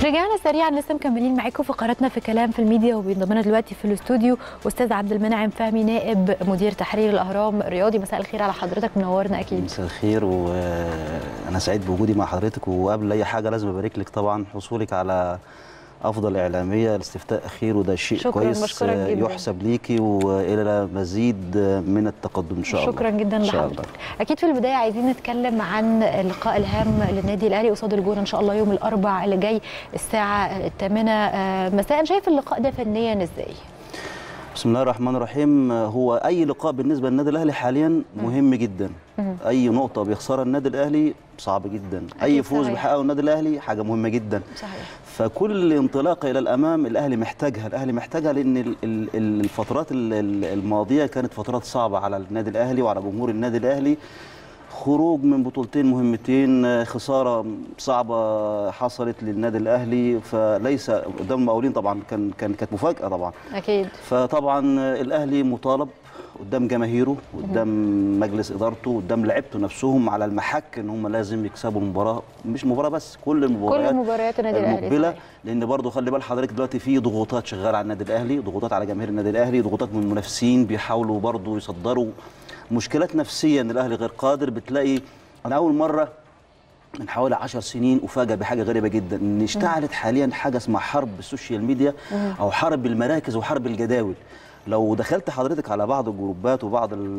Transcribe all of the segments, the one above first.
رجعنا سريعا لسه مكملين معاكم فقراتنا في كلام في الميديا وبينضم لنا دلوقتي في الاستوديو استاذ عبد المنعم فهمي نائب مدير تحرير الاهرام الرياضي مساء الخير على حضرتك منورنا اكيد مساء الخير وانا سعيد بوجودي مع حضرتك وقبل اي حاجه لازم ابارك لك طبعا حصولك على افضل اعلاميه الاستفتاء اخير وده شيء شكراً، كويس بشكرك جداً. يحسب ليكي والى مزيد من التقدم ان شاء الله شكرا جدا إن شاء الله. لحضرتك اكيد في البدايه عايزين نتكلم عن اللقاء الهام للنادي الاهلي قصاد الجونه ان شاء الله يوم الاربع اللي جاي الساعه الثامنه مساء شايف اللقاء ده فنيا ازاي بسم الله الرحمن الرحيم هو اي لقاء بالنسبه للنادي الاهلي حاليا مهم جدا اي نقطه بيخسرها النادي الاهلي صعب جدا اي أكيد فوز صحيح. بيحققه النادي الاهلي حاجه مهمه جدا صحيح فكل انطلاقه الى الامام الاهلي محتاجها الاهلي محتاجها لان ال- ال- ال- الفترات ال- ال- الماضيه كانت فترات صعبه على النادي الاهلي وعلى جمهور النادي الاهلي خروج من بطولتين مهمتين آه، خساره صعبه حصلت للنادي الاهلي فليس قدام المقاولين طبعا كان كان كانت مفاجاه طبعا اكيد فطبعا الاهلي مطالب قدام جماهيره قدام مجلس ادارته قدام لعيبته نفسهم على المحك ان هم لازم يكسبوا المباراه مش مباراه بس كل المباريات كل مباريات النادي الاهلي المقبله صحيح. لان برضه خلي بال حضرتك دلوقتي في ضغوطات شغاله على النادي الاهلي ضغوطات على جماهير النادي الاهلي ضغوطات من المنافسين بيحاولوا برضه يصدروا مشكلات نفسيه ان الاهلي غير قادر بتلاقي انا اول مره من حوالي 10 سنين افاجئ بحاجه غريبه جدا ان اشتعلت حاليا حاجه اسمها حرب السوشيال ميديا او حرب المراكز وحرب الجداول لو دخلت حضرتك على بعض الجروبات وبعض ال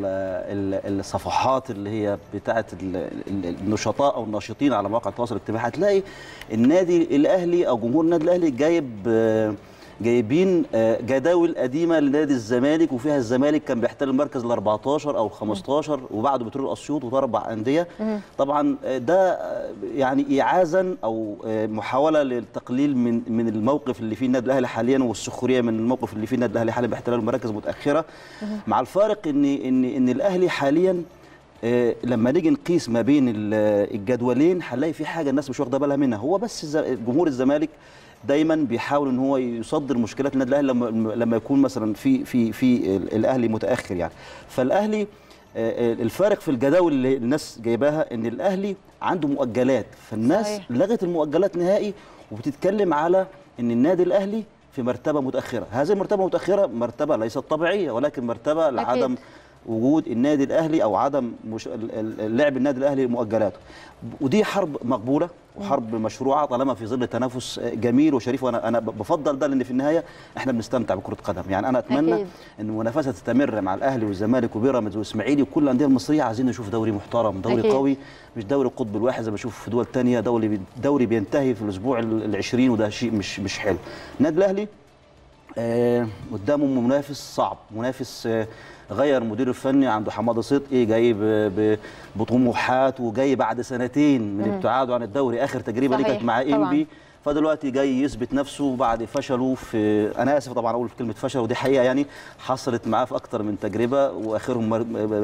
ال الصفحات اللي هي بتاعه ال- ال- النشطاء او الناشطين على مواقع التواصل الاجتماعي هتلاقي النادي الاهلي او جمهور النادي الاهلي جايب آه، جايبين آه، جداول قديمه لنادي الزمالك وفيها الزمالك كان بيحتل المركز ال 14 او ال 15 وبعده بترول اسيوط واربع انديه طبعا آه، ده آه، يعني اعازا او آه، محاوله للتقليل من من الموقف اللي فيه النادي الاهلي حاليا والسخريه من الموقف اللي فيه النادي الاهلي حاليا باحتلال المراكز متاخره مع الفارق ان ان ان الاهلي حاليا آه، لما نيجي نقيس ما بين ال- الجدولين هنلاقي في حاجه الناس مش واخده بالها منها هو بس الز- جمهور الزمالك دايما بيحاول ان هو يصدر مشكلات النادي الاهلي لما لما يكون مثلا في في في ال- الاهلي متاخر يعني فالاهلي آه، الفارق في الجداول اللي الناس جايباها ان الاهلي عنده مؤجلات فالناس صحيح. لغت المؤجلات نهائي وبتتكلم على ان النادي الاهلي في مرتبه متاخره هذه المرتبه المتاخره مرتبه ليست طبيعيه ولكن مرتبه لعدم وجود النادي الاهلي او عدم مش ال- ال- لعب النادي الاهلي مؤجلاته ودي حرب مقبوله وحرب مشروعه طالما في ظل تنافس جميل وشريف وانا انا بفضل ده لان في النهايه احنا بنستمتع بكره قدم يعني انا اتمنى أكيد. ان المنافسه تستمر مع الاهلي والزمالك وبيراميدز والاسماعيلي وكل الانديه المصريه عايزين نشوف دوري محترم دوري أكيد. قوي مش دوري القطب الواحد زي ما بشوف في دول تانية دوري بي- دوري بينتهي في الاسبوع ال 20 وده شيء مش مش حلو النادي الاهلي آه، قدامه منافس صعب منافس آه، غير مدير الفني عنده حماده صدقي جاي ب- ب- بطموحات وجاي بعد سنتين من ابتعاده عن الدوري اخر تجربه ليه صحيح، كانت مع طبعاً. انبي فدلوقتي جاي يثبت نفسه بعد فشله في انا اسف طبعا اقول في كلمه فشل ودي حقيقه يعني حصلت معاه في اكتر من تجربه واخرهم مر-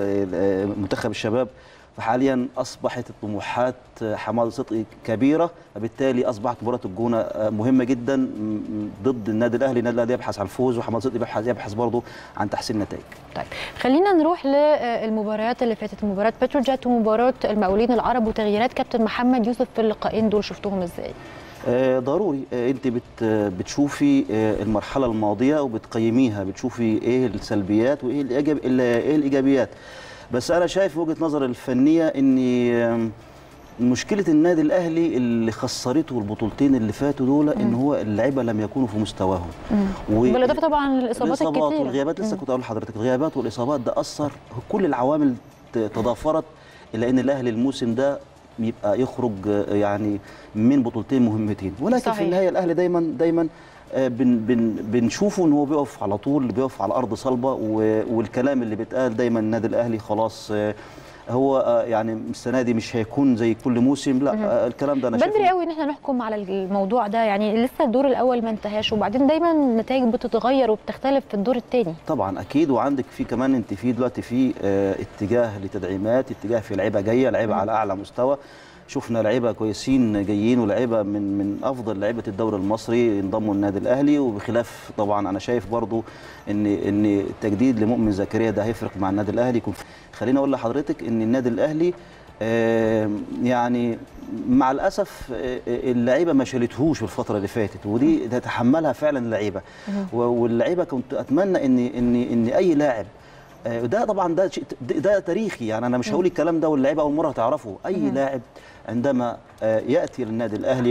منتخب الشباب فحاليا اصبحت الطموحات حماده صدقي كبيره فبالتالي اصبحت مباراه الجونه مهمه جدا م- ضد النادي الاهلي النادي الاهلي يبحث عن الفوز وحماده صدقي يبحث يبحث برضه عن تحسين النتائج طيب خلينا نروح للمباريات اللي فاتت مباراه بتروجيت ومباراه المقاولين العرب وتغييرات كابتن محمد يوسف في اللقاءين دول شفتهم ازاي آه، ضروري آه، انت بت آه، بتشوفي آه، المرحله الماضيه وبتقيميها بتشوفي ايه السلبيات وايه الإيجاب ال- ايه الايجابيات بس انا شايف وجهه نظر الفنيه ان آم، مشكله النادي الاهلي اللي خسرته البطولتين اللي فاتوا دول ان هو اللعيبه لم يكونوا في مستواهم و- بالاضافه طبعا للاصابات الاصابات الكتيره والغيابات لسه كنت اقول لحضرتك الغيابات والاصابات ده اثر كل العوامل ت- تضافرت الى ان الاهلي الموسم ده يبقى يخرج آه، يعني من بطولتين مهمتين ولكن صحيح. في النهايه الاهلي دايما دايما آه، بن بن بنشوفه ان هو بيقف على طول بيقف على ارض صلبه و- والكلام اللي بيتقال دايما النادي الاهلي خلاص آه، هو آه، يعني السنه دي مش هيكون زي كل موسم لا آه، الكلام ده انا بدري شايفه قوي ان احنا نحكم على الموضوع ده يعني لسه الدور الاول ما انتهاش وبعدين دايما النتائج بتتغير وبتختلف في الدور الثاني طبعا اكيد وعندك في كمان انت في دلوقتي في آه، اتجاه لتدعيمات اتجاه في لعيبه جايه لعيبه على اعلى مستوى شفنا لعيبه كويسين جايين ولعيبه من من افضل لعيبه الدوري المصري انضموا النادي الاهلي وبخلاف طبعا انا شايف برضو ان ان التجديد لمؤمن زكريا ده هيفرق مع النادي الاهلي يكون خليني اقول لحضرتك ان النادي الاهلي آه، يعني مع الاسف آه، اللعيبه ما شالتهوش في الفتره اللي فاتت ودي تتحملها فعلا اللعيبه و- واللعيبه كنت اتمنى ان ان ان اي لاعب آه، وده طبعا ده شيء ده ده تاريخي يعني انا مش هقول الكلام ده واللعيبه اول مره تعرفه اي لاعب عندما آه، ياتي للنادي الاهلي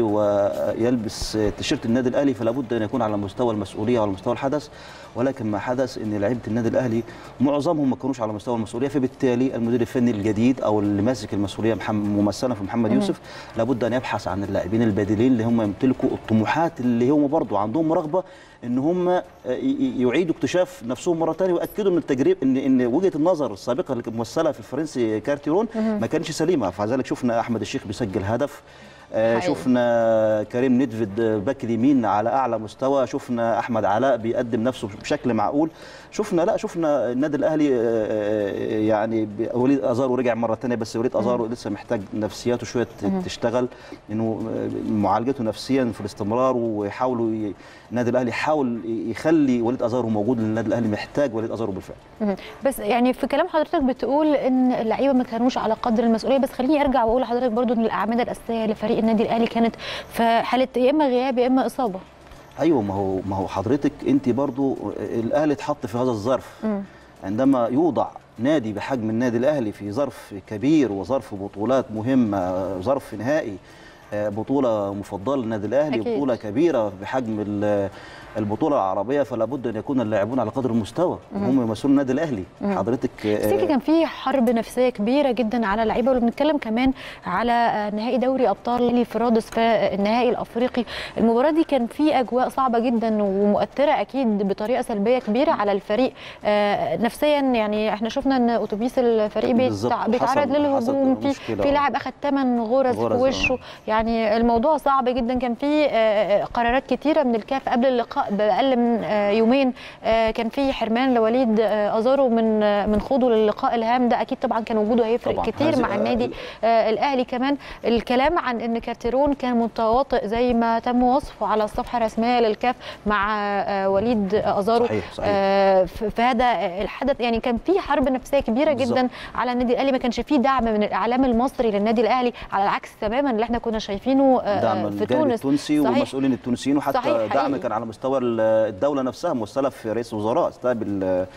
ويلبس آه، تيشيرت النادي الاهلي فلا بد ان يكون على مستوى المسؤوليه وعلى مستوى الحدث ولكن ما حدث ان لعيبه النادي الاهلي معظمهم ما كانوش على مستوى المسؤوليه فبالتالي المدير الفني الجديد او اللي ماسك المسؤوليه محمد ممثلا في محمد يوسف لابد ان يبحث عن اللاعبين البادلين اللي هم يمتلكوا الطموحات اللي هم برضو عندهم رغبه ان هم آه، ي- ي- يعيدوا اكتشاف نفسهم مره ثانيه وياكدوا ان التجربه ان ان وجهه النظر السابقه اللي كانت ممثله في الفرنسي كارتيرون ما كانتش سليمه فلذلك شفنا احمد الشيخ بيسجل هدف آه، حقيقي. شفنا كريم ندفد باك اليمين على اعلى مستوى شفنا احمد علاء بيقدم نفسه بشكل معقول شفنا لا شفنا النادي الاهلي آه، آه، يعني ب- وليد ازارو رجع مره ثانيه بس وليد ازارو لسه محتاج نفسياته شويه ت- تشتغل انه آه، معالجته نفسيا في الاستمرار ويحاولوا ي- النادي الاهلي يحاول يخلي وليد ازارو موجود لان النادي الاهلي محتاج وليد ازارو بالفعل مهم. بس يعني في كلام حضرتك بتقول ان اللعيبه ما كانوش على قدر المسؤوليه بس خليني ارجع واقول لحضرتك برضو ان الاعمده الاساسيه لفريق النادي الاهلي كانت في حاله يا اما غياب يا اما اصابه ايوه ما هو ما هو حضرتك انت برضو الاهلي اتحط في هذا الظرف عندما يوضع نادي بحجم النادي الاهلي في ظرف كبير وظرف بطولات مهمه ظرف نهائي آه، بطوله مفضله للنادي الاهلي أكيد. بطوله كبيره بحجم ال- البطوله العربيه فلا بد ان يكون اللاعبون على قدر المستوى هم يمثلون النادي الاهلي حضرتك آه، تفتكر كان في حرب نفسيه كبيره جدا على اللعيبه وبنتكلم كمان على آه، نهائي دوري ابطال الاهلي في رادس في النهائي الافريقي المباراه دي كان في اجواء صعبه جدا ومؤثره اكيد بطريقه سلبيه كبيره على الفريق آه، نفسيا يعني احنا شفنا ان اتوبيس الفريق بالظبط. بيتع- بيتعرض حصل- للهجوم حصلت في مشكلة. في لاعب اخذ 8 غرز في غرز، آه. وشه يعني الموضوع صعب جدا كان في آه، قرارات كتيره من الكاف قبل اللقاء باقل من آه، يومين آه، كان في حرمان لوليد آه، ازارو من آه، من خوضه للقاء الهام ده اكيد طبعا كان وجوده هيفرق طبعاً. كتير هذه- مع النادي آه، الاهلي كمان الكلام عن ان كارتيرون كان متواطئ زي ما تم وصفه على الصفحه الرسميه للكاف مع آه، وليد ازارو صحيح، صحيح. آه، في في هذا الحدث يعني كان في حرب نفسيه كبيره بالظبط. جدا على النادي الاهلي ما كانش فيه دعم من الاعلام المصري للنادي الاهلي على العكس تماما اللي احنا كنا شايفينه آه، دعم في الجانب تونس التونسي صحيح. والمسؤولين التونسيين وحتى صحيح، دعم حقيقي. كان على مستوى ال- الدوله نفسها موصله في رئيس الوزراء استقبل ال-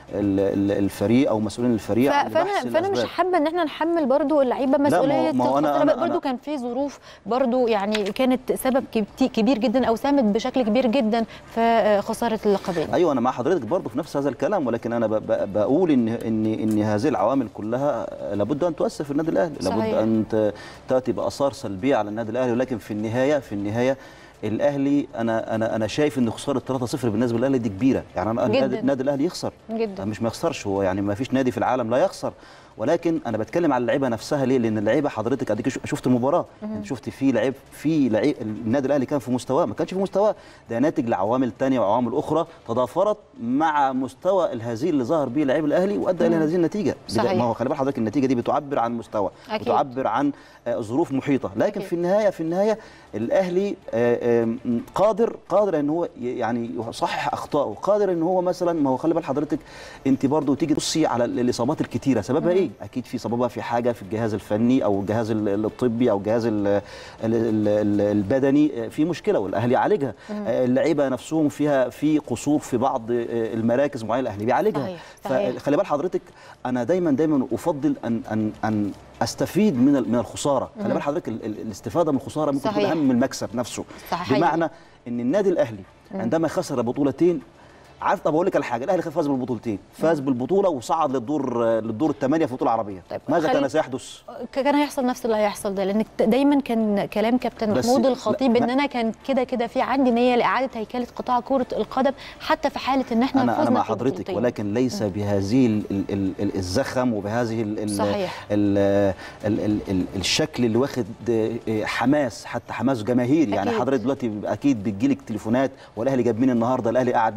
ال- الفريق او مسؤولين الفريق ف- عن فانا بحث فانا مش الأسباب. حابه ان احنا نحمل برضو اللعيبه ما هو- مسؤوليه ما هو أنا- الخسارة. أنا- برضو أنا- كان في ظروف برضو يعني كانت سبب كبت- كبير جدا او ساهمت بشكل كبير جدا في آه، خساره اللقبين ايوه انا مع حضرتك برضه في نفس هذا الكلام ولكن انا ب- ب- بقول ان ان ان هذه العوامل كلها لابد ان تؤثر في النادي الاهلي لابد صحيح. ان ت- تاتي باثار سلبيه على النادي الاهلي ولكن في النهايه في النهايه الاهلي انا انا انا شايف ان خساره 3-0 بالنسبه للاهلي دي كبيره يعني انا جداً. النادي النادي الاهلي يخسر جدا مش ما يخسرش هو يعني ما فيش نادي في العالم لا يخسر ولكن انا بتكلم على اللعيبه نفسها ليه لان اللعيبه حضرتك اديك شو- شفت المباراه انت شفت في لعيب في لعيب النادي الاهلي كان في مستواه ما كانش في مستواه ده ناتج لعوامل تانية وعوامل اخرى تضافرت مع مستوى الهزيل اللي ظهر به لعيب الاهلي وادى الى هذه النتيجه بدا- صحيح. ما هو خلي بالك حضرتك النتيجه دي بتعبر عن مستوى أكيد. بتعبر عن آه، ظروف محيطه لكن أكيد. في النهايه في النهايه الاهلي آه، آه، قادر قادر ان هو ي- يعني يصحح اخطائه قادر ان هو مثلا ما هو خلي بال حضرتك انت برضو تيجي تبصي على ال- الاصابات الكتيره سببها ايه اكيد في سببها في حاجه في الجهاز الفني او الجهاز ال- الطبي او الجهاز ال- ال- ال- ال- البدني آه، في مشكله والاهلي يعالجها آه، اللعيبه نفسهم فيها في قصور في بعض آه، المراكز معينه الاهلي بيعالجها صحيح، صحيح. فخلي بال حضرتك انا دايما دايما افضل ان ان ان استفيد من ال- من الخساره خلي بال حضرتك ال- ال- الاستفاده من الخساره ممكن تكون صحيح. اهم من المكسب نفسه صحيح. بمعنى ان النادي الاهلي عندما خسر بطولتين عارف طب اقول لك على حاجه الاهلي فاز بالبطولتين فاز بالبطوله وصعد للدور للدور الثمانيه في البطوله العربيه طيب، ماذا خلي- كان سيحدث كان هيحصل نفس اللي هيحصل ده لان دايما كان كلام كابتن بس محمود لا- الخطيب لا- ان انا كان كده كده في عندي نيه لاعاده هيكله قطاع كره القدم حتى في حاله ان احنا انا انا فزنا مع في حضرتك البطولتين. ولكن ليس بهذه ال- ال- ال- ال- الزخم وبهذه ال ال صحيح. ال ال ال ال الشكل اللي واخد آه، حماس حتى حماس جماهيري يعني أكيد. حضرتك دلوقتي اكيد بتجيلك تليفونات والاهلي جاب مين النهارده الاهلي قعد مع مين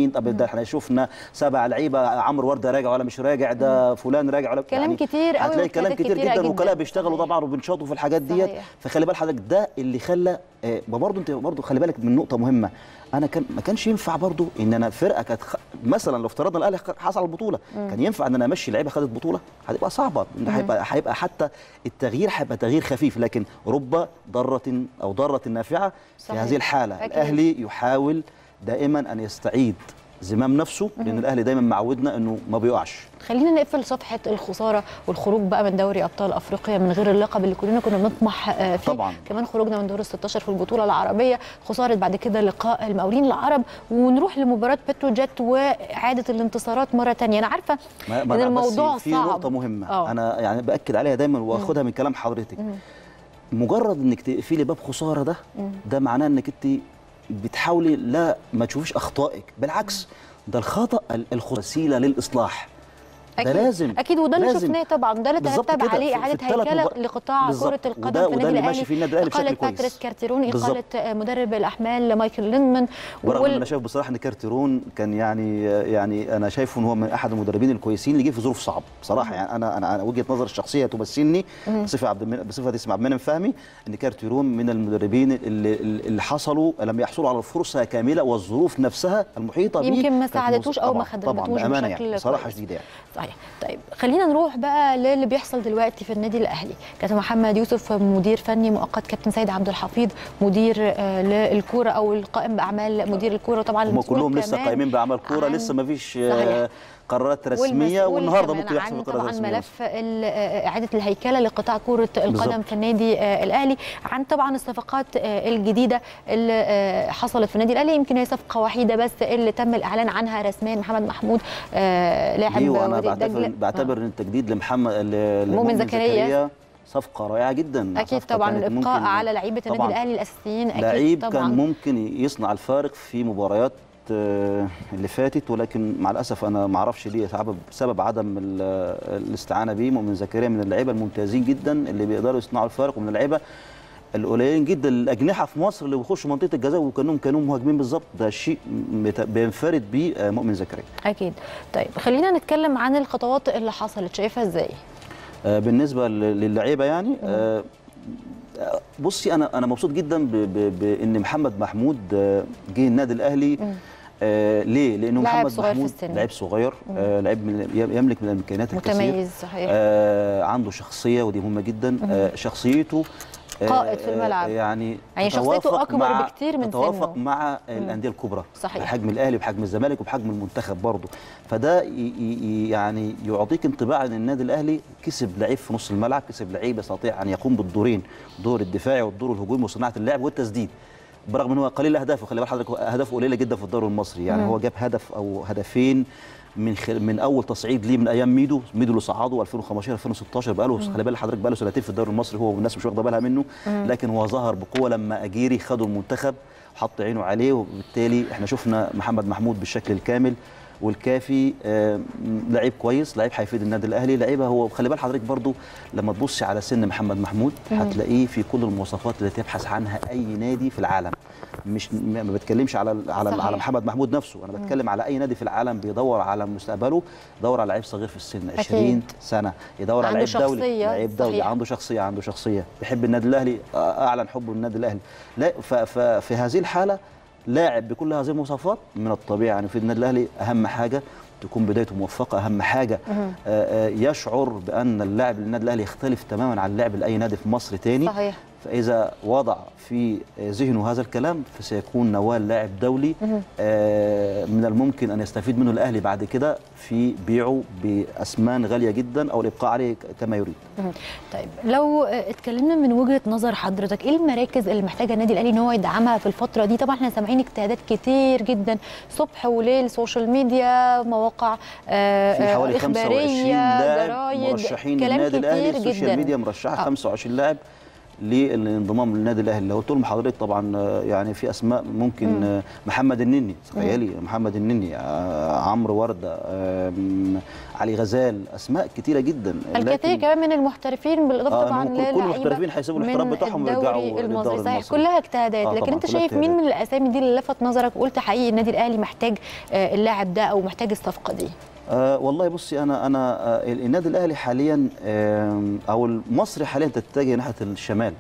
مصابين طب ده احنا شفنا سبع لعيبه عمرو ورده راجع ولا مش راجع ده فلان راجع ولا كلام كتير قوي هتلاقي كلام وقيادات كتير كتيرة جدا جداً. وكلاء بيشتغلوا صحيح. طبعا وبنشاطوا في الحاجات ديت صحيح. فخلي بال حضرتك ده اللي خلى آه، ما برضه انت برضه خلي بالك من نقطه مهمه انا كان ما كانش ينفع برضه ان انا فرقه كانت خ... مثلا لو افترضنا الاهلي حصل على البطوله كان ينفع ان انا امشي لعيبه خدت بطوله هتبقى صعبه إن هيبقى هيبقى حتى التغيير هيبقى تغيير خفيف لكن رب ضاره او ضاره نافعه في صحيح. هذه الحاله أكيد. الاهلي يحاول دائما ان يستعيد زمام نفسه لان الاهلي دايما معودنا انه ما بيقعش خلينا نقفل صفحه الخساره والخروج بقى من دوري ابطال افريقيا من غير اللقب اللي كلنا كنا بنطمح آه، فيه طبعاً. كمان خروجنا من دور ال 16 في البطوله العربيه خساره بعد كده لقاء المقاولين العرب ونروح لمباراه بتروجيت واعاده الانتصارات مره ثانيه انا عارفه ما ان أنا الموضوع بس في صعب نقطة مهمة آه. أه. أنا يعني بأكد عليها دايما وآخدها من كلام حضرتك مجرد إنك تقفلي باب خسارة ده ده معناه إنك أنت بتحاولي لا ما تشوفيش أخطائك بالعكس ده الخطأ ال- الخ- وسيلة للإصلاح ده لازم اكيد وده اللي لازم. شفناه طبعا ده اللي بالظبط ترتب كده. عليه في- في اعاده الثلاث هيكله مبار- لقطاع بالظبط. كره القدم وده- في وده النادي اللي ماشي فيه النادي الأهلي بشكل اقاله كويس. باتريس كارتيرون بالظبط. اقاله آه، مدرب الاحمال مايكل ليندمان برغم وال- ان انا شايف بصراحه ان كارتيرون كان يعني يعني انا شايفه ان هو من احد المدربين الكويسين اللي جه في ظروف صعبه بصراحه يعني انا انا أنا وجهه نظر الشخصيه تمثلني بصفه عبد المن... بصفه اسم عبد المنعم فهمي ان كارتيرون من المدربين اللي, اللي حصلوا لم يحصلوا على الفرصه كامله والظروف نفسها المحيطه بيه يمكن ما كانت ساعدتوش موز- او ما طبعاً- طبعا خدمتوش بامانه بشكل يعني بصراحه كويس. شديده يعني صحيح طيب خلينا نروح بقى للي بيحصل دلوقتي في النادي الاهلي كابتن محمد يوسف مدير فني مؤقت كابتن سيد عبد الحفيظ مدير آه، للكوره او القائم باعمال مدير الكوره طبعا هم المسؤول كلهم لسه كمان قايمين باعمال كوره عن- لسه ما فيش صحيح. قرارات رسميه والمسؤول والنهارده كمان ممكن يحصل عن قرارات طبعا رسميه ملف ال- آه، اعاده الهيكله لقطاع كره القدم بالظبط. في النادي آه، الاهلي عن طبعا الصفقات آه، الجديده اللي آه، حصلت في النادي الاهلي يمكن هي صفقه وحيده بس اللي تم الاعلان عنها رسميا محمد محمود آه، لاعب ليه وانا وادي بعتبر دجلة. بعتبر ان التجديد لمحمد ل- مؤمن لمؤمن زكريا. صفقه رائعه جدا اكيد صفقة طبعا كانت الابقاء ممكن- على لعيبه النادي طبعاً. الاهلي الاساسيين اكيد لعيب طبعا كان ممكن يصنع الفارق في مباريات آه، اللي فاتت ولكن مع الاسف انا ما اعرفش ليه سبب سبب عدم ال- الاستعانه بيه مؤمن زكريا من اللعيبه الممتازين جدا اللي بيقدروا يصنعوا الفارق ومن اللعيبه القليلين جدا الاجنحه في مصر اللي بيخشوا منطقه الجزاء وكانهم كانوا مهاجمين بالظبط ده شيء مت- بينفرد بيه آه، مؤمن زكريا اكيد طيب خلينا نتكلم عن الخطوات اللي حصلت شايفها ازاي آه، بالنسبه ل- للعيبه يعني آه، آه، بصي انا انا مبسوط جدا ب- ب- بان محمد محمود آه، جه النادي الاهلي آه ليه؟ لانه لاعب محمد صغير في محمود السن. لعيب صغير آه لعيب من يملك من الامكانيات الكثير متميز صحيح آه عنده شخصيه ودي مهمه جدا آه شخصيته آه، قائد في آه، الملعب. يعني يعني شخصيته تتوافق أكبر مع بكتير من تتوافق سنه. مع الانديه الكبرى صحيح. بحجم الاهلي وبحجم الزمالك وبحجم المنتخب برضه فده ي- ي- يعني يعطيك انطباع ان النادي الاهلي كسب لعيب في نص الملعب كسب لعيب يستطيع ان يقوم بالدورين الدور الدفاعي والدور الهجومي وصناعه اللعب والتسديد برغم ان هو قليل اهدافه خلي بال حضرتك اهدافه قليله جدا في الدوري المصري يعني هو جاب هدف او هدفين من خل... من اول تصعيد ليه من ايام ميدو ميدو اللي صعده 2015 2016 بقى له خلي بالك حضرتك بقى له سنتين في الدوري المصري هو والناس مش واخده بالها منه لكن هو ظهر بقوه لما اجيري خدوا المنتخب حط عينه عليه وبالتالي احنا شفنا محمد محمود بالشكل الكامل والكافي آه، لعيب كويس لعيب هيفيد النادي الاهلي لعيبه هو خلي بال حضرتك برضو لما تبصي على سن محمد محمود هتلاقيه في كل المواصفات التي يبحث عنها اي نادي في العالم مش ما ما بتكلمش على على صحيح. على محمد محمود نفسه انا بتكلم على اي نادي في العالم بيدور على مستقبله يدور على لعيب صغير في السن 20 أكيد. سنه يدور على عنده لعيب دولي شخصية، لعيب دولي صحيح. عنده شخصيه عنده شخصيه بيحب النادي الاهلي آه، اعلن حبه للنادي الاهلي لا ف- ففي هذه الحاله لاعب بكل هذه المواصفات من الطبيعي يعني في النادي الاهلي اهم حاجه تكون بدايته موفقه اهم حاجه آه، آه، يشعر بان اللاعب للنادي الاهلي يختلف تماما عن اللاعب لاي نادي في مصر تاني صحيح فاذا وضع في ذهنه هذا الكلام فسيكون نوال لاعب دولي آه، من الممكن ان يستفيد منه الاهلي بعد كده في بيعه باثمان غاليه جدا او الابقاء عليه كما يريد مهم. طيب لو آه، اتكلمنا من وجهه نظر حضرتك ايه المراكز اللي محتاجه النادي الاهلي ان هو يدعمها في الفتره دي طبعا احنا سامعين اجتهادات كتير جدا صبح وليل سوشيال ميديا مواقع آه، في آه، حوالي 25 اخباريه لاعب جرايد مرشحين كلام للنادي الاهلي كتير السوشيال جدا ميديا مرشحه آه. 25 لاعب للانضمام للنادي الاهلي لو قلت لهم حضرتك طبعا آه، يعني في اسماء ممكن آه، محمد النني تخيلي محمد النني آه، عمرو ورده آم، علي غزال اسماء كتيره جدا الكثير لكن- كمان من المحترفين بالاضافه آه، طبعا إنهم كل- كل للعيبة المحترفين هيسيبوا الاحتراف من بتاعهم الدوري ويرجعوا المصري للدوري صحيح المصري. كلها اجتهادات آه، لكن طبعاً، انت كلها شايف مين اجتهادات. من الاسامي دي اللي لفت نظرك وقلت حقيقي النادي الاهلي محتاج آه، اللاعب ده او محتاج الصفقه دي آه والله بصي انا انا آه النادي الاهلي حاليا آه او المصري حاليا تتجه ناحيه الشمال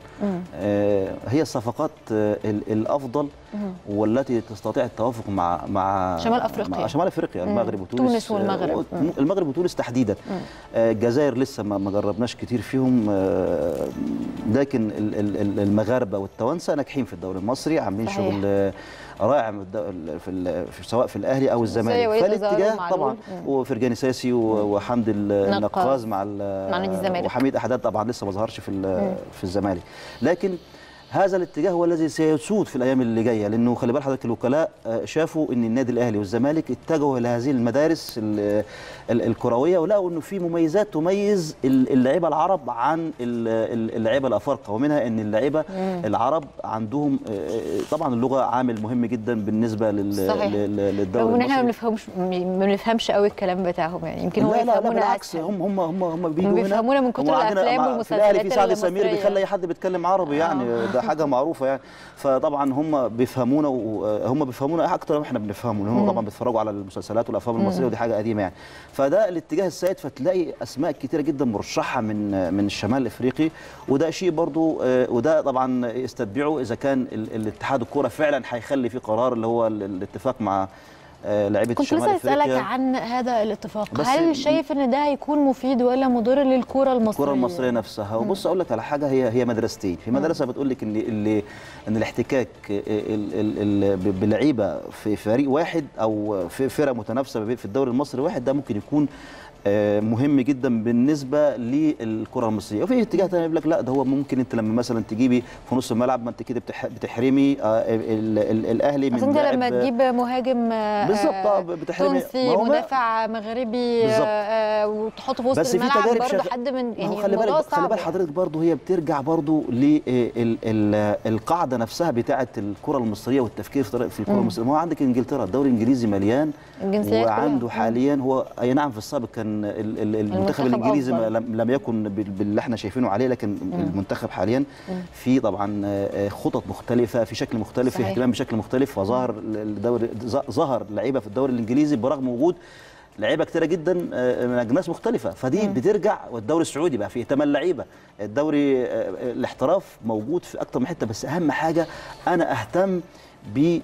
آه هي الصفقات آه ال- الافضل والتي تستطيع التوافق مع مع شمال أفريقيا. مع شمال افريقيا مم. المغرب وتونس تونس والمغرب. آه، مم. المغرب وتونس تحديدا آه، الجزائر لسه ما ما جربناش كتير فيهم آه، لكن ال- ال- ال- المغاربه والتوانسه ناجحين في الدوري المصري عاملين صحيح. شغل آه، رائع من الد- ال- في ال- في- سواء في الاهلي او الزمالك وليد أزارو فالاتجاه ومعلول. طبعا مم. وفرجاني ساسي و- وحمد ال- النقاز مع ال- مع نادي الزمالك. وحميد احداد طبعا لسه ما ظهرش في ال- في الزمالك لكن هذا الاتجاه هو الذي سيسود في الايام اللي جايه لانه خلي بال حضرتك الوكلاء آه، شافوا ان النادي الاهلي والزمالك اتجهوا الى هذه المدارس ال- ال- الكرويه ولقوا انه في مميزات تميز ال- اللعيبه العرب عن ال- ال- اللعيبه الافارقه ومنها ان اللعيبه العرب عندهم آه، آه، طبعا اللغه عامل مهم جدا بالنسبه لل- صحيح. لل- للدوري رغم ان احنا ما المصري بنفهمش ما بنفهمش قوي الكلام بتاعهم يعني يمكن هو لا لا لا يفهمونا بالعكس أسهل. هم هم هم هم بيجوا هنا بيفهمونا من هم كتر عندنا الأفلام مع- في الاهلي في والمسلسلات سعد سمير المصرية. بيخلي اي حد بيتكلم عربي يعني ده حاجه معروفه يعني فطبعا هم بيفهمونا وهم بيفهمونا اكتر ما احنا بنفهمهم لأن هم طبعا بيتفرجوا على المسلسلات والافلام المصريه ودي حاجه قديمه يعني فده الاتجاه السائد فتلاقي اسماء كتيره جدا مرشحه من من الشمال الافريقي وده شيء برضو آه، وده طبعا يستتبعه اذا كان ال- الاتحاد الكوره فعلا هيخلي فيه قرار اللي هو ال- الاتفاق مع آه، لعيبه كنت الشمال لسه اسالك افريقيا عن هذا الاتفاق بس هل م- شايف ان ده هيكون مفيد ولا مضر للكره المصريه الكره المصريه نفسها وبص اقول لك على حاجه هي هي مدرستين في مدرسه بتقول لك ان اللي ان الاحتكاك ال- ال- ال- ب- بلعيبه في فريق واحد او في فرق متنافسه في الدوري المصري واحد ده ممكن يكون آه، مهم جدا بالنسبه للكره المصريه وفي اتجاه تاني يقول لك لا ده هو ممكن انت لما مثلا تجيبي في نص الملعب ما انت كده بتح- بتحرمي آه، ال- ال- الاهلي بس من انت لما لاعب- تجيب مهاجم آه، بالظبط، آه، آه، بتحرمي- تونسي ما هو ما- مدافع مغربي بالظبط. آه، وتحطه في وسط بس في الملعب تجارب برضه شغ- حد من ما هو يعني خلي الموضوع بالك خلي صعب بال حضرتك برضه هي بترجع برضه للقاعده نفسها بتاعه الكره المصريه والتفكير في طريقة- في الكره المصريه ما هو عندك انجلترا الدوري الانجليزي مليان الجنسيات وعنده كلها. حاليا هو اي نعم في السابق كان ال- ال- المنتخب المنتخب الانجليزي ما أفضل. لم لم يكن بال- باللي احنا شايفينه عليه لكن المنتخب حاليا في طبعا آه، خطط مختلفه في شكل مختلف في صحيح. اهتمام بشكل مختلف فظهر الدوري ظ- ظهر لعيبه في الدوري الانجليزي برغم وجود لعيبه كتيره جدا آه، من اجناس مختلفه فدي بترجع والدوري السعودي بقى فيه ثمان لعيبه الدوري آه، الاحتراف موجود في اكتر من حته بس اهم حاجه انا اهتم بال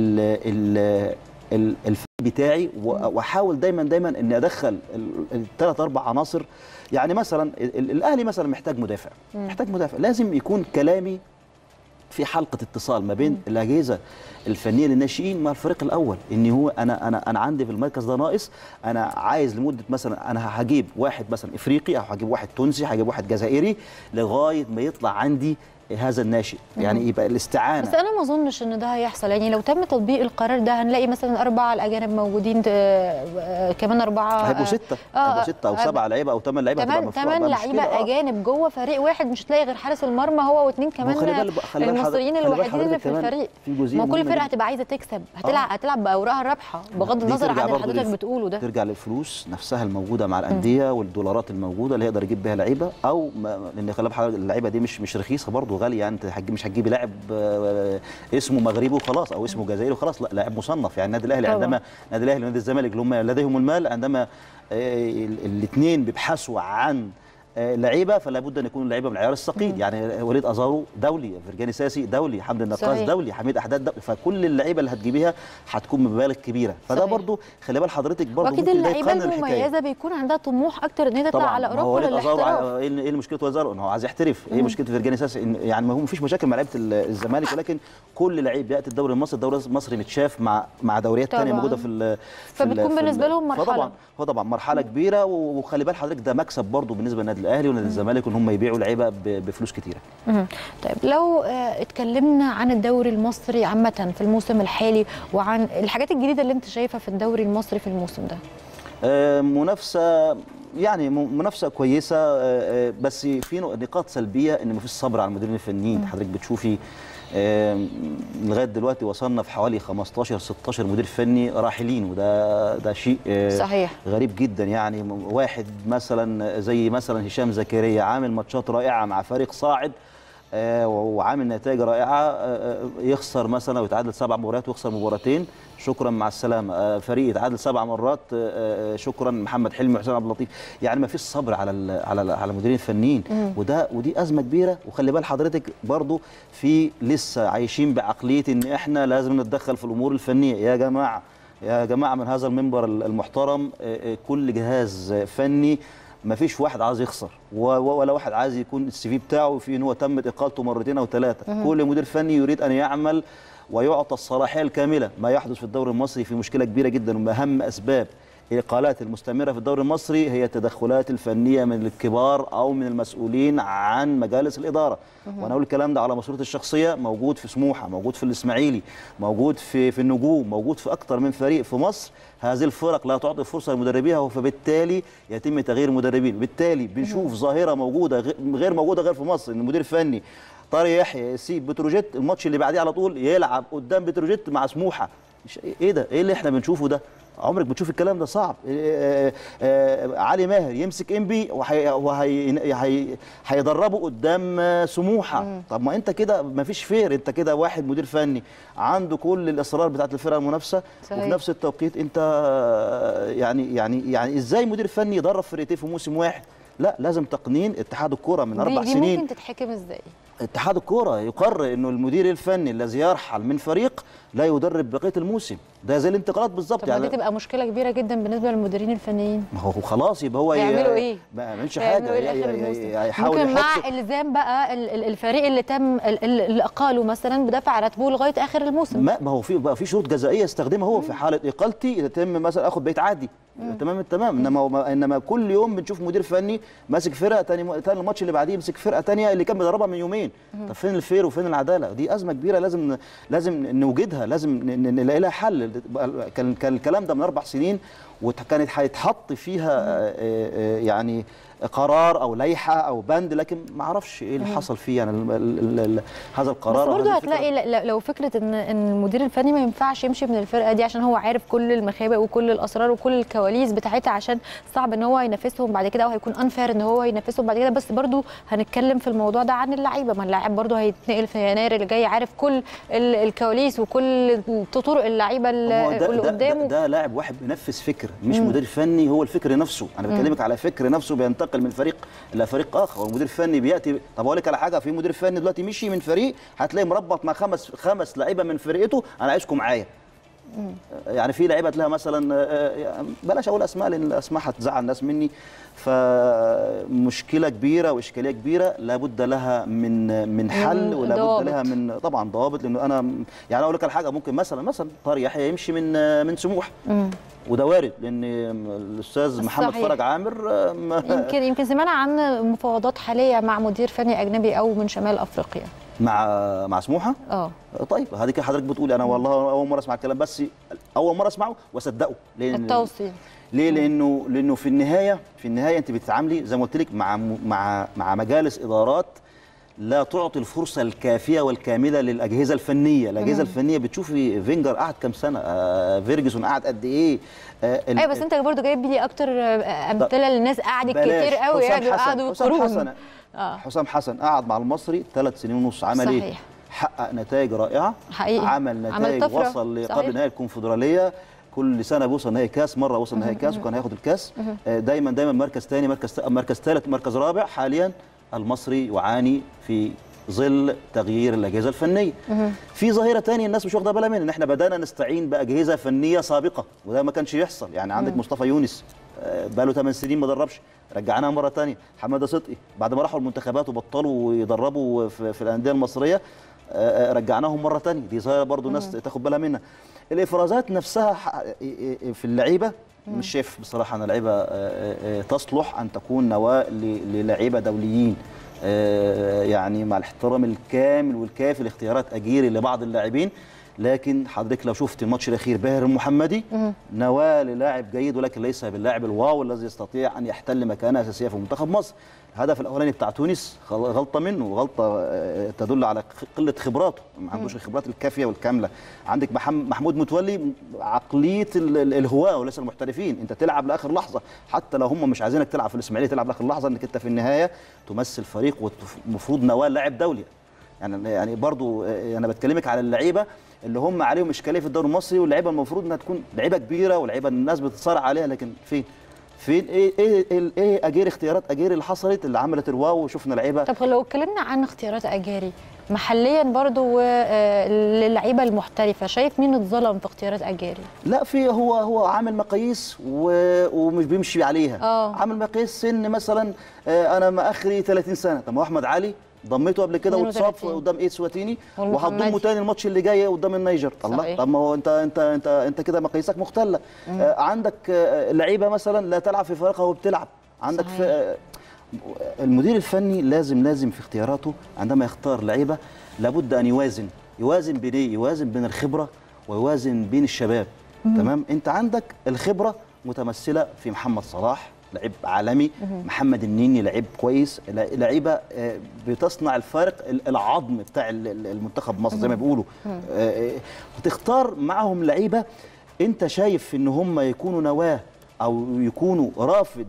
ال- ال- الفريق بتاعي و- واحاول دايما دايما اني ادخل الثلاث اربع عناصر يعني مثلا ال- ال- الاهلي مثلا محتاج مدافع محتاج مدافع لازم يكون كلامي في حلقه اتصال ما بين الاجهزه الفنيه للناشئين مع الفريق الاول ان هو انا انا انا عندي في المركز ده ناقص انا عايز لمده مثلا انا هجيب واحد مثلا افريقي او هجيب واحد تونسي هجيب واحد جزائري لغايه ما يطلع عندي هذا الناشئ يعني يبقى الاستعانه بس انا ما اظنش ان ده هيحصل يعني لو تم تطبيق القرار ده هنلاقي مثلا اربعه الاجانب موجودين آه، آه، كمان اربعه هيبقوا آه، سته آه، هيبقوا سته او آه، سبعه لعيبه او ثمان لعيبه هتبقى كمان مفروض كمان بقى لعيبه مشكلة. آه. اجانب جوه فريق واحد مش هتلاقي غير حارس المرمى هو واثنين ما هو كمان خلي بالك- خلي بالك المصريين حضرتك- خلي بالك الوحيدين اللي حضرتك في كمان الفريق في جزئية ما كل مهمة فرقه جدا. هتبقى عايزه تكسب هتلعب هتلعب باوراقها الرابحه بغض دي النظر ترجع عن اللي برضه حضرتك للف- بتقوله ده ترجع للفلوس نفسها الموجوده مع الانديه والدولارات الموجوده اللي يقدر يجيب بيها لعيبه او ما لان خلي بالك حضرتك اللعيبه دي مش مش رخيصه برضه غاليه يعني انت هتجيب- مش هتجيبي لاعب آه، اسمه مغربي وخلاص او اسمه جزائري وخلاص لا لاعب مصنف يعني النادي الاهلي طبعاً. عندما النادي الاهلي ونادي الزمالك اللي هم لديهم المال عندما الاثنين بيبحثوا عن آه، لعيبه فلا بد ان يكونوا لعيبه من العيار الثقيل يعني وليد ازارو دولي فرجاني ساسي دولي حمد النقاز صحيح. دولي حميد احداد دولي فكل اللعيبه اللي هتجيبيها هتكون بمبالغ كبيره فده صحيح. برضو خلي بال حضرتك برضو واكيد ممكن ده اللعيبه يقنن الحكاية. المميزه بيكون عندها طموح اكتر ان هي تطلع طبعا على ما هو اوروبا وليد ازارو للاحتراف ع- ايه اللي- إيه المشكله وليد ازارو ان هو عايز يحترف ايه مشكله فرجاني ساسي إن يعني ما هو مفيش مشاكل مع لعيبه ال- الزمالك ولكن كل لعيب بياتي الدوري المصري الدوري المصري متشاف مع مع دوريات ثانيه طبعاً. موجوده في ال في ال- فبتكون في ال- بالنسبة لهم مرحلة. فطبعا هو طبعا مرحله كبيره و- وخلي بال حضرتك ده مكسب برضو بالنسبه للنادي الاهلي ونادي الزمالك ان هم يبيعوا لعيبه ب- بفلوس كتيره مهم. طيب لو آه، اتكلمنا عن الدوري المصري عامة في الموسم الحالي وعن الحاجات الجديدة اللي انت شايفها في الدوري المصري في الموسم ده آه، منافسه يعني م- منافسه كويسه آه، آه، بس في نق- نقاط سلبيه ان مفيش صبر على المديرين الفنيين حضرتك بتشوفي آه، لغايه دلوقتي وصلنا في حوالي 15 16 مدير فني راحلين وده ده شيء آه، صحيح. غريب جدا يعني م- واحد مثلا زي مثلا هشام زكريا عامل ماتشات رائعه مع فريق صاعد آه، وعامل نتائج رائعه آه، آه، يخسر مثلا ويتعادل سبع مباريات ويخسر مباراتين شكرا مع السلامه آه، فريق يتعادل سبع مرات آه، آه، شكرا محمد حلمي وحسين عبد اللطيف يعني ما فيش صبر على ال على ال على المديرين الفنيين وده ودي ازمه كبيره وخلي بال حضرتك برضو في لسه عايشين بعقليه ان احنا لازم نتدخل في الامور الفنيه يا جماعه يا جماعه من هذا المنبر المحترم آه، آه، كل جهاز فني ما فيش واحد عايز يخسر و- و- ولا واحد عايز يكون السي في بتاعه في ان هو تمت اقالته مرتين او ثلاثه كل مدير فني يريد ان يعمل ويعطى الصلاحيه الكامله ما يحدث في الدوري المصري في مشكله كبيره جدا ومن اهم اسباب الاقالات المستمره في الدوري المصري هي التدخلات الفنيه من الكبار او من المسؤولين عن مجالس الاداره وانا اقول الكلام ده على مسؤوليتي الشخصيه موجود في سموحه موجود في الاسماعيلي موجود في في النجوم موجود في اكتر من فريق في مصر هذه الفرق لا تعطي فرصه لمدربيها فبالتالي يتم تغيير المدربين بالتالي بنشوف ظاهره موجوده غ- غير موجوده غير في مصر ان المدير الفني طارق يحيى يسيب بتروجيت الماتش اللي بعديه على طول يلعب قدام بتروجيت مع سموحه مش ايه ده ايه اللي احنا بنشوفه ده عمرك بتشوف الكلام ده صعب آه، آه، علي ماهر يمسك انبي وهيدربه قدام آه، سموحه طب ما انت كده ما فيش فير انت كده واحد مدير فني عنده كل الاسرار بتاعت الفرقه المنافسه صحيح. وفي نفس التوقيت انت آه، يعني يعني يعني ازاي مدير فني يدرب فرقتين في موسم واحد لا لازم تقنين اتحاد الكره من اربع دي, دي سنين ممكن تتحكم ازاي اتحاد الكوره يقرر انه المدير الفني الذي يرحل من فريق لا يدرب بقيه الموسم ده زي الانتقالات بالظبط طب ما دي تبقى مشكله كبيره جدا بالنسبه للمديرين الفنيين ما هو خلاص يبقى هو ي- هيعملوا إيه؟ ما يعملش هيعملوا حاجه إيه لآخر ي- ي- الموسم؟ ي- يحاول ممكن يحط مع الزام بقى ال- ال- الفريق اللي تم ال- ال- اللي اقاله مثلا بدفع راتبه لغايه اخر الموسم ما ما هو في بقى في شروط جزائيه يستخدمها هو في حاله اقالتي يتم مثلا اخد بيت عادي تمام التمام انما هو- ما- انما كل يوم بنشوف مدير فني ماسك فرقه تاني تاني الماتش اللي بعديه يمسك فرقه تانية اللي كان بيدربها من يومين طب فين الفير وفين العداله دي ازمه كبيره لازم لازم نوجدها لازم ن- ن- نلاقي لها حل كان كان الكلام ده من اربع سنين وكانت هيتحط فيها آه، آه، يعني قرار او لائحه او بند لكن ما اعرفش ايه اللي حصل فيه يعني ال- ال- ال- هذا القرار بس أو برضه هذه الفكرة. هتلاقي ل- ل- لو فكره ان ان المدير الفني ما ينفعش يمشي من الفرقه دي عشان هو عارف كل المخابئ وكل الاسرار وكل الكواليس بتاعتها عشان صعب ان هو ينافسهم بعد كده او هيكون انفير ان هو ينافسهم بعد كده بس برضه هنتكلم في الموضوع ده عن اللعيبه ما اللاعب برضه هيتنقل في يناير اللي جاي عارف كل ال- الكواليس وكل طرق اللعيبه هو اللي ده, اللي ده, قدامه ده, ده لاعب واحد بينفذ فكر مش مدير فني هو الفكر نفسه انا بكلمك على فكر نفسه بينتقل من فريق الى فريق اخر والمدير الفني بياتي طب اقول لك على حاجه في مدير فني دلوقتي مشي من فريق هتلاقي مربط مع خمس خمس لعيبه من فرقته انا عايزكم معايا يعني في لعيبه تلاقيها مثلا آه، يعني بلاش اقول اسماء لان الاسماء هتزعل الناس مني فمشكله كبيره واشكاليه كبيره لابد لها من من حل من ولابد ضوابط. لها من طبعا ضوابط لانه انا يعني اقول لك على حاجه ممكن مثلا مثلا طارق يحيى يمشي من آه، من سموح وده وارد لان الاستاذ محمد صحيح. فرج عامر آه، ما- يمكن يمكن سمعنا عن مفاوضات حاليه مع مدير فني اجنبي او من شمال افريقيا مع مع سموحه اه طيب هذه كده حضرتك بتقولي انا والله اول مره اسمع الكلام بس اول مره اسمعه واصدقه لان التوصيل ليه لانه لانه في النهايه في النهايه انت بتتعاملي زي ما قلت لك مع مع مع مجالس ادارات لا تعطي الفرصه الكافيه والكامله للاجهزه الفنيه الاجهزه الفنيه بتشوفي فينجر قعد كام سنه آه فيرجسون قعد قد ايه آه ال- ايوه بس انت برضو جايب لي اكتر آه، امثله للناس قعدت بلاش. كتير قوي حسام قعدوا حسن. قعدوا حسام قرون حسن اه حسام حسن قعد مع المصري ثلاث سنين ونص عمل ايه؟ صحيح. حقق نتائج رائعه حقيقي. عمل عمل نتائج طفرة. وصل صحيح. لقبل نهائي الكونفدراليه كل سنه بيوصل نهائي كاس مره وصل نهائي كاس وكان هياخد الكاس آه، دايما دايما مركز ثاني مركز مركز ثالث مركز رابع حاليا المصري يعاني في ظل تغيير الاجهزه الفنيه في ظاهره ثانيه الناس مش واخده بالها منها ان احنا بدانا نستعين باجهزه فنيه سابقه وده ما كانش يحصل يعني عندك مصطفى يونس آه، بقاله 8 سنين ما دربش رجعناه مره ثانيه حماده صدقي بعد ما راحوا المنتخبات وبطلوا يدربوا في, في الانديه المصريه آه، آه، رجعناهم مره ثانيه دي ظاهره برضو الناس تاخد بالها منها الافرازات نفسها ح- في اللعيبه مش شايف بصراحه ان اللعيبه آه، آه، آه، تصلح ان تكون نواه ل- للعيبه دوليين آه، يعني مع الاحترام الكامل والكافي لاختيارات اجيري لبعض اللاعبين لكن حضرتك لو شفت الماتش الاخير باهر المحمدي نواه للاعب جيد ولكن ليس باللاعب الواو الذي يستطيع ان يحتل مكانه اساسيه في منتخب مصر الهدف الاولاني بتاع تونس غل- غلطه منه غلطه آه، تدل على قله خبراته ما عندوش الخبرات الكافيه والكامله عندك محم- محمود متولي عقليه ال- ال- الهواه وليس المحترفين انت تلعب لاخر لحظه حتى لو هم مش عايزينك تلعب في الاسماعيليه تلعب لاخر لحظه انك انت في النهايه تمثل فريق والمفروض نواه لاعب دولي يعني يعني برضو آه، انا بتكلمك على اللعيبه اللي هم عليهم اشكاليه في الدوري المصري واللعيبه المفروض انها تكون لعيبه كبيره ولعيبه الناس بتتصارع عليها لكن فين فين ايه ايه ايه, إيه اجير اختيارات اجير اللي حصلت اللي عملت الواو وشفنا لعيبه طب لو اتكلمنا عن اختيارات اجاري محليا برضو للعيبه المحترفه شايف مين اتظلم في اختيارات اجاري لا في هو هو عامل مقاييس و- ومش بيمشي عليها آه. عامل مقاييس سن مثلا آه، انا ما اخري 30 سنه طب ما هو احمد علي ضميته قبل كده واتصاب 32. قدام ايد سواتيني والمحمدي. وهتضمه تاني الماتش اللي جاي قدام النيجر الله صحيح. طب ما هو انت انت انت انت كده مقاييسك مختله آه، عندك آه، لعيبه مثلا لا تلعب في فريقها وبتلعب عندك صحيح. في آه، المدير الفني لازم لازم في اختياراته عندما يختار لعيبه لابد ان يوازن يوازن بين ايه يوازن بين الخبره ويوازن بين الشباب تمام انت عندك الخبره متمثله في محمد صلاح لعيب عالمي محمد النني لعيب كويس لع- لعيبه آه، بتصنع الفارق ال- العظم بتاع ال- ال- المنتخب مصر زي ما بيقولوا آه، آه، وتختار معاهم لعيبه انت شايف ان هم يكونوا نواه او يكونوا رافض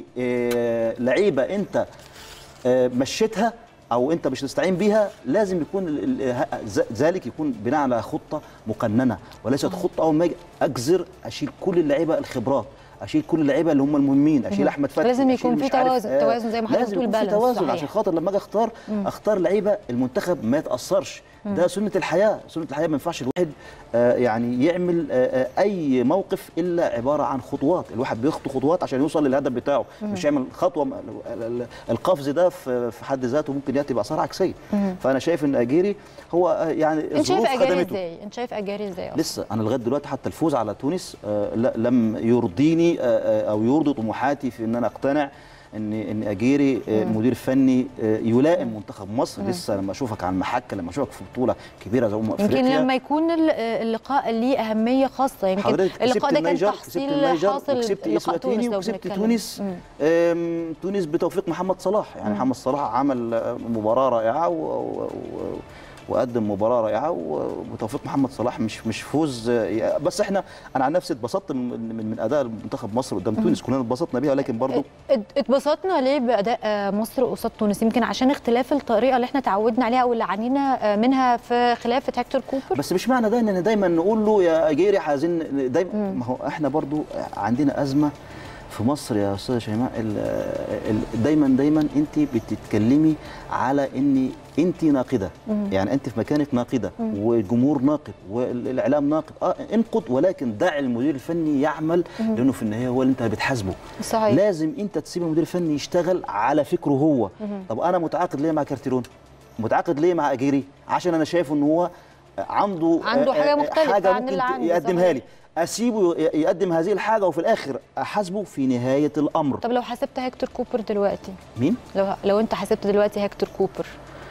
للعيبه انت آه، مشيتها او انت مش تستعين بيها لازم يكون ال- ال- ه- ذ- ذلك يكون بناء على خطه مقننه وليست خطه اول ما أجي اجزر اشيل كل اللعيبه الخبرات اشيل كل اللعيبه اللي هم المهمين اشيل احمد فتحي لازم أشيل يكون في مش عارف، توازن- آه، توازن زي ما حضرتك لازم بتقول يكون في balance، توازن صحيح. عشان خاطر لما اجي اختار اختار لعيبه المنتخب ما يتاثرش ده سنه الحياه سنه الحياه ما ينفعش الواحد آه، يعني يعمل آه، آه، اي موقف الا عباره عن خطوات الواحد بيخطو خطوات عشان يوصل للهدف بتاعه مش يعمل خطوه م- ال- ال- القفز ده في في حد ذاته ممكن ياتي باثار عكسيه فانا شايف ان اجيري هو آه، يعني انت شايف الظروف اجاري خدمته ازاي انت شايف اجاري ازاي أصلاً؟ لسه انا لغايه دلوقتي حتى الفوز على تونس آه، لا- لم يرضيني آه، آه، او يرضي طموحاتي في ان انا اقتنع ان ان اجيري آه، مدير فني آه، يلائم منتخب مصر لسه لما اشوفك على المحك لما اشوفك في بطوله كبيره زي امم يمكن افريقيا لما يكون ال- اللقاء ليه اهميه خاصه يمكن حضرتك كسبت اللقاء ده كان النيجر كسبت تحصيل النيجر حاصل وكسبت لقاء اسواتيني تونس لو وكسبت بنتكلم. تونس مم. آم، تونس بتوفيق محمد صلاح يعني محمد صلاح عمل آه، مباراه رائعه و... و... و... وقدم مباراه رائعه وبتوفيق محمد صلاح مش مش فوز آه، بس احنا انا عن نفسي اتبسطت من من, من اداء منتخب مصر قدام تونس كلنا اتبسطنا بيها ولكن برضو ات- اتبسطنا ليه باداء آه، مصر قصاد تونس يمكن عشان اختلاف الطريقه اللي احنا تعودنا عليها او اللي عانينا آه، منها في خلافه هكتور كوبر بس مش معنى ده ان دايما نقول له يا اجيري عايزين دايما ما هو احنا برضو عندنا ازمه في مصر يا استاذه شيماء ال- ال- دايما دايما انت بتتكلمي على ان انت ناقده يعني انت في مكانك ناقده والجمهور ناقد والاعلام ناقد اه انقد ولكن دع المدير الفني يعمل لانه في النهايه هو اللي انت بتحاسبه صحيح لازم انت تسيب المدير الفني يشتغل على فكره هو طب انا متعاقد ليه مع كارتيرون متعاقد ليه مع اجيري عشان انا شايف ان هو عنده عنده حاجة مختلفة حاجه عن ممكن اللي عندي، يقدمها صحيح. لي اسيبه ي- يقدم هذه الحاجه وفي الاخر احاسبه في نهايه الامر طب لو حسبت هكتور كوبر دلوقتي مين لو لو انت حسبت دلوقتي هكتور كوبر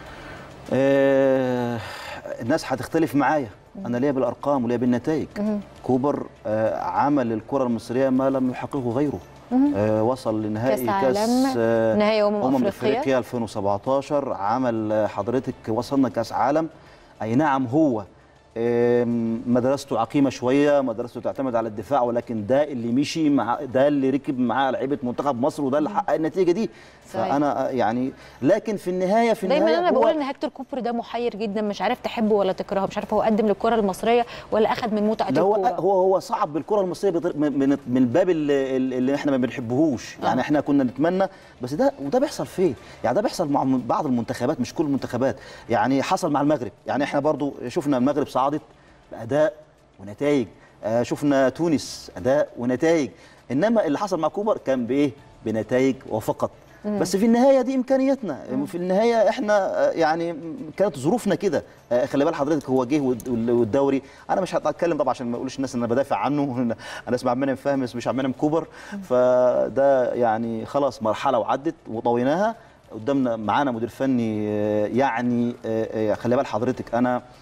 آه الناس هتختلف معايا انا ليا بالارقام وليا بالنتائج كوبر آه عمل الكره المصريه ما لم يحققه غيره آه وصل لنهائي كأس كاس عالم، آه نهائي أمم امم أفريقيا. افريقيا 2017 عمل آه، حضرتك وصلنا كاس عالم اي نعم هو آم، مدرسته عقيمه شويه مدرسته تعتمد على الدفاع ولكن ده اللي مشي مع ده اللي ركب معاه لعيبه منتخب مصر وده اللي حقق النتيجه دي صحيح. فانا آه، يعني لكن في النهايه في النهايه دايما انا هو بقول ان هكتور كوبر ده محير جدا مش عارف تحبه ولا تكرهه مش عارف هو قدم للكره المصريه ولا اخذ من متعه لا هو الكوره هو هو صعب بالكره المصريه بطر- من من- من الباب اللي, اللي احنا ما بنحبهوش يعني آه. احنا كنا نتمنى بس ده وده بيحصل فين يعني ده بيحصل مع م- بعض المنتخبات مش كل المنتخبات يعني حصل مع المغرب يعني احنا برضو شفنا المغرب صعدت باداء ونتائج آه شفنا تونس اداء ونتائج انما اللي حصل مع كوبر كان بايه بنتائج وفقط بس في النهايه دي امكانياتنا في النهايه احنا آه، يعني كانت ظروفنا كده آه، خلي بال حضرتك هو جه والد- والدوري انا مش هتكلم طبعا عشان ما يقولوش الناس ان انا بدافع عنه انا اسمع عبد المنعم فاهم بس مش عبد المنعم كوبر فده يعني خلاص مرحله وعدت وطويناها قدامنا معانا مدير فني آه، يعني آه، آه، خلي بال حضرتك انا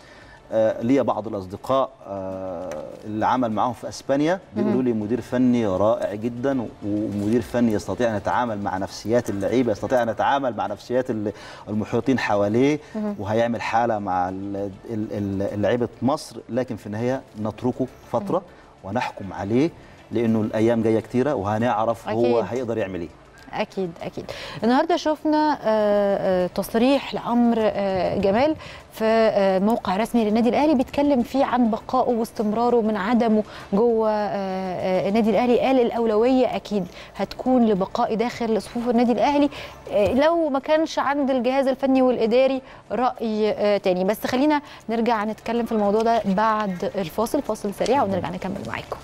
آه، ليا بعض الاصدقاء آه، اللي عمل معاهم في اسبانيا بيقولوا لي مدير فني رائع جدا ومدير فني يستطيع ان يتعامل مع نفسيات اللعيبه يستطيع ان يتعامل مع نفسيات ال- المحيطين حواليه وهيعمل حاله مع ال- ال- ال- لعيبه مصر لكن في النهايه نتركه فتره ونحكم عليه لانه الايام جايه كتيره وهنعرف هو أكيد. هيقدر يعمل ايه اكيد اكيد النهارده شفنا آه، آه، تصريح لعمرو آه، جمال في آه، موقع رسمي للنادي الاهلي بيتكلم فيه عن بقائه واستمراره من عدمه جوه آه، آه، النادي الاهلي قال الاولويه اكيد هتكون لبقائي داخل صفوف النادي الاهلي آه، لو ما كانش عند الجهاز الفني والاداري راي آه، تاني بس خلينا نرجع نتكلم في الموضوع ده بعد الفاصل فاصل سريع ونرجع نكمل معاكم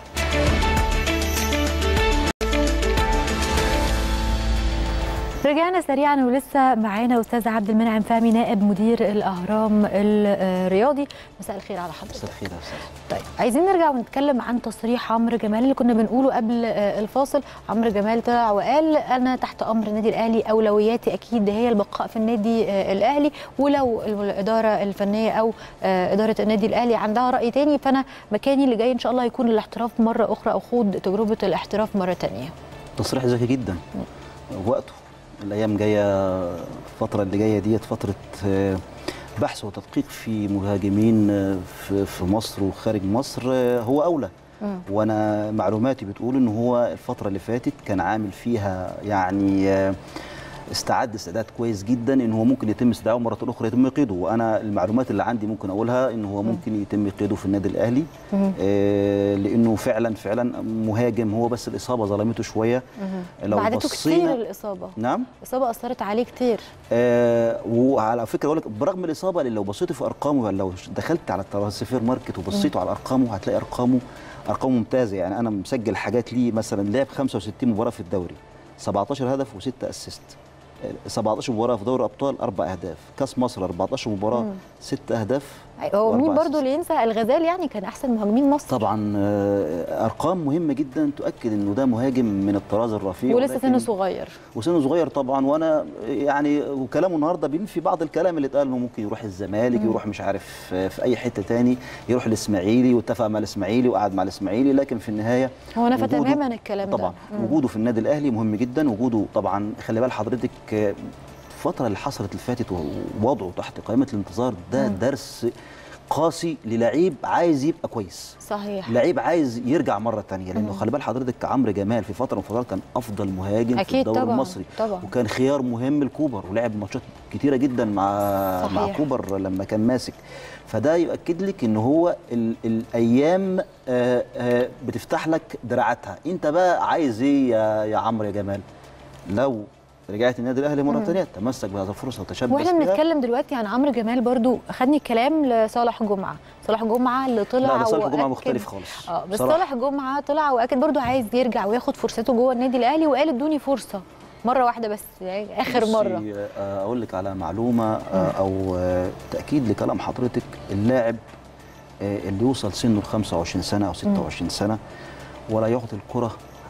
رجعنا سريعا ولسه معانا استاذ عبد المنعم فهمي نائب مدير الاهرام الرياضي مساء الخير على حضرتك مساء الخير يا استاذ طيب عايزين نرجع ونتكلم عن تصريح عمرو جمال اللي كنا بنقوله قبل آه، الفاصل عمرو جمال طلع وقال انا تحت امر النادي الاهلي اولوياتي اكيد هي البقاء في النادي آه، الاهلي ولو الاداره الفنيه او آه، اداره النادي الاهلي عندها راي تاني فانا مكاني اللي جاي ان شاء الله هيكون الاحتراف مره اخرى او خوض تجربه الاحتراف مره تانيه تصريح ذكي جدا وقته الايام جايه الفتره اللي جايه ديت فتره آه، بحث وتدقيق في مهاجمين آه، في في مصر وخارج مصر آه، هو اولى مم. وانا معلوماتي بتقول ان هو الفتره اللي فاتت كان عامل فيها يعني آه، استعد استعداد كويس جدا ان هو ممكن يتم استدعائه مره اخرى يتم قيده وانا المعلومات اللي عندي ممكن اقولها ان هو ممكن يتم قيده في النادي الاهلي مم. آه، لانه فعلا فعلا مهاجم هو بس الاصابه ظلمته شويه لو بعدته كتير بصينا الاصابه نعم الاصابه اثرت عليه كتير آه وعلى فكره اقول لك برغم الاصابه لو بصيتي في ارقامه لو دخلت على الترانسفير ماركت وبصيتوا على ارقامه هتلاقي ارقامه ارقام ممتازه يعني انا مسجل حاجات ليه مثلا لعب 65 مباراه في الدوري 17 هدف و6 اسيست 17 مباراه في دوري ابطال اربع اهداف كاس مصر 14 مباراه مم. 6 اهداف هو مين وأربع برضو اللي ينسى الغزال يعني كان احسن مهاجمين مصر طبعا آه، ارقام مهمه جدا تؤكد انه ده مهاجم من الطراز الرفيع ولسه ولكن- سنه صغير وسنه صغير طبعا وانا يعني وكلامه النهارده بينفي بعض الكلام اللي اتقال انه ممكن يروح الزمالك يروح مش عارف في اي حته تاني يروح الاسماعيلي واتفق مع الاسماعيلي وقعد مع الاسماعيلي لكن في النهايه هو نفى وجوده- تماما الكلام طبعا ده مم. وجوده في النادي الاهلي مهم جدا وجوده طبعا خلي بال حضرتك آه، الفتره اللي حصلت اللي فاتت ووضعه تحت قائمه الانتظار ده درس قاسي للعيب عايز يبقى كويس صحيح لعيب عايز يرجع مره تانية لانه خلي بال حضرتك عمرو جمال في فتره من الفترات كان افضل مهاجم في أكيد الدوري طبعاً، المصري طبعاً. وكان خيار مهم لكوبر ولعب ماتشات كتيره جدا مع صحيح. مع كوبر لما كان ماسك فده يؤكد لك ان هو ال الايام آه آه بتفتح لك دراعاتها انت بقى عايز ايه يا, يا عمرو يا جمال لو رجعت النادي الاهلي مره ثانيه تمسك بهذه الفرصه وتشبث واحنا بها. بنتكلم دلوقتي عن عمرو جمال برضو خدني الكلام لصالح جمعه صالح جمعه اللي طلع لا ده صالح جمعه وأكد- مختلف خالص اه بس بصراحة. صالح جمعه طلع واكد برضو عايز يرجع وياخد فرصته جوه النادي الاهلي وقال ادوني فرصه مره واحده بس يعني اخر بصي، مره آه، اقول لك على معلومه آه، او آه، تاكيد لكلام حضرتك اللاعب آه، اللي يوصل سنه ل 25 سنه او 26 سنه ولا يعطي الكره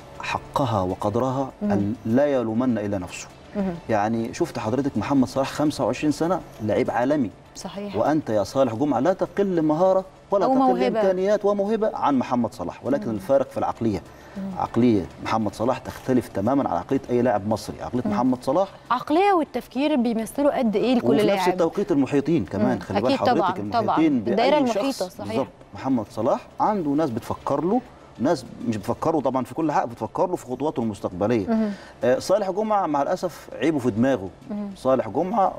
حقها وقدرها أن لا يلومن الا نفسه يعني شفت حضرتك محمد صلاح 25 سنه لعيب عالمي صحيح وانت يا صالح جمعه لا تقل مهاره ولا أو تقل موهبة. امكانيات وموهبه عن محمد صلاح ولكن الفارق في العقليه عقليه محمد صلاح تختلف تماما عن عقليه اي لاعب مصري عقليه محمد صلاح عقليه والتفكير بيمثلوا قد ايه لكل وفي نفس لاعب التوقيت المحيطين كمان مم. خلي بال أكيد طبعاً، حضرتك طبعاً. المحيطين بأي الدايرة شخص المحيطة، صحيح. بالظبط محمد صلاح عنده ناس بتفكر له ناس مش بتفكروا طبعا في كل حاجه بتفكر له في خطواته المستقبليه آه صالح جمعه مع الاسف عيبه في دماغه صالح جمعه آه،